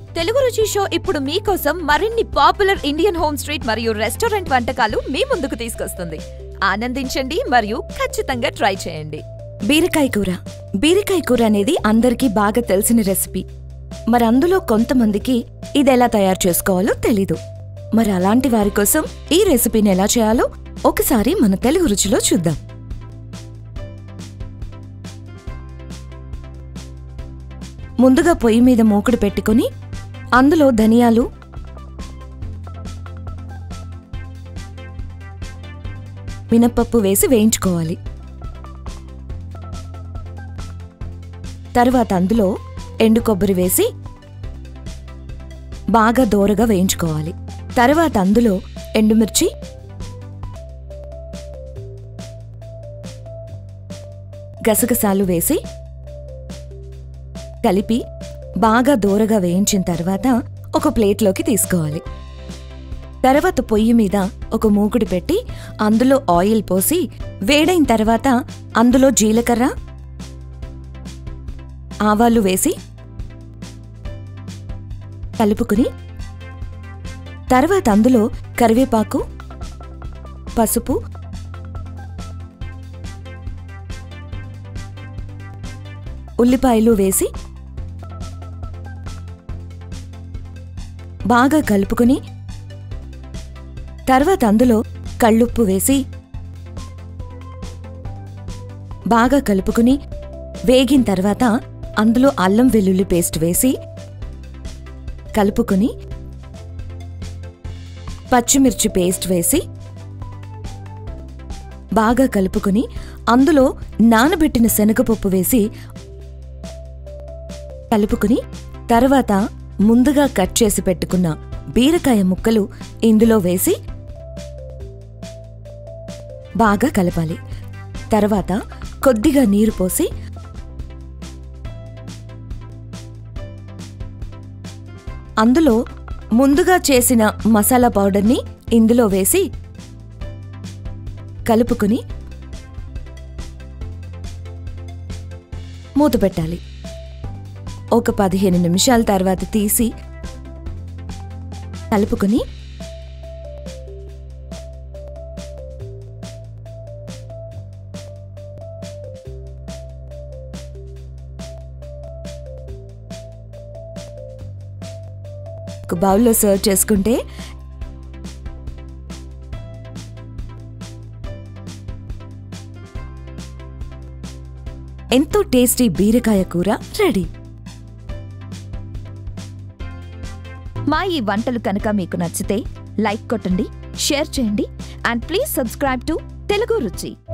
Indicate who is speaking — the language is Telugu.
Speaker 1: తెలుగు రుచి షో ఇప్పుడు మీకోసం మరిన్ని పాపులర్ ఇండియన్ హోమ్ స్ట్రీట్ మరియు రెస్టారెంట్ వంటకాలు మీ ముందుకు తీసుకొస్తుంది ఆనందించండి మరియు ఖచ్చితంగా ట్రై చేయండి
Speaker 2: బీరకాయ కూర బీరకాయ కూర అనేది అందరికీ బాగా తెలిసిన రెసిపీ మరి అందులో కొంతమందికి ఇది ఎలా తయారు చేసుకోవాలో తెలీదు మరి అలాంటి వారి కోసం ఈ రెసిపీని ఎలా చేయాలో ఒకసారి మన తెలుగు రుచిలో చూద్దాం ముందుగా పొయ్యి మీద మూకుడు పెట్టుకుని అందులో ధనియాలు మినప్పప్పు వేసి వేయించుకోవాలి తర్వాత అందులో ఎండు కొబ్బరి వేసి బాగా దోరగా వేయించుకోవాలి తర్వాత అందులో ఎండుమిర్చి గసగసాలు వేసి కలిపి బాగా దోరగా వేయించిన తర్వాత ఒక ప్లేట్లోకి తీసుకోవాలి తర్వాత పొయ్యి మీద ఒక మూకుడు పెట్టి అందులో ఆయిల్ పోసి వేడైన తర్వాత అందులో జీలకర్ర ఆవాలు వేసి కలుపుకుని తర్వాత అందులో కరివేపాకు పసుపు ఉల్లిపాయలు వేసి బాగా కలుపుకుని తర్వాత అందులో కళ్ళుప్పు వేసి బాగా కలుపుకుని వేగిన తర్వాత అందులో అల్లం వెల్లుల్లి పేస్ట్ వేసి కలుపుకుని పచ్చిమిర్చి పేస్ట్ వేసి బాగా కలుపుకుని అందులో నానబెట్టిన శనగపప్పు వేసి కలుపుకుని తర్వాత ముందుగా కట్ చేసి పెట్టుకున్న బీరకాయ ముక్కలు ఇందులో వేసి బాగా కలపాలి తర్వాత కొద్దిగా నీరు పోసి అందులో ముందుగా చేసిన మసాలా పౌడర్ని ఇందులో వేసి కలుపుకుని మూత పెట్టాలి ఒక పదిహేను నిమిషాల తర్వాత తీసి కలుపుకుని ఒక బౌల్లో సర్వ్ చేసుకుంటే ఎంతో టేస్టీ బీరకాయ కూర రెడీ
Speaker 1: మా ఈ వంటలు కనుక మీకు నచ్చితే లైక్ కొట్టండి షేర్ చేయండి and please subscribe to Telugu రుచి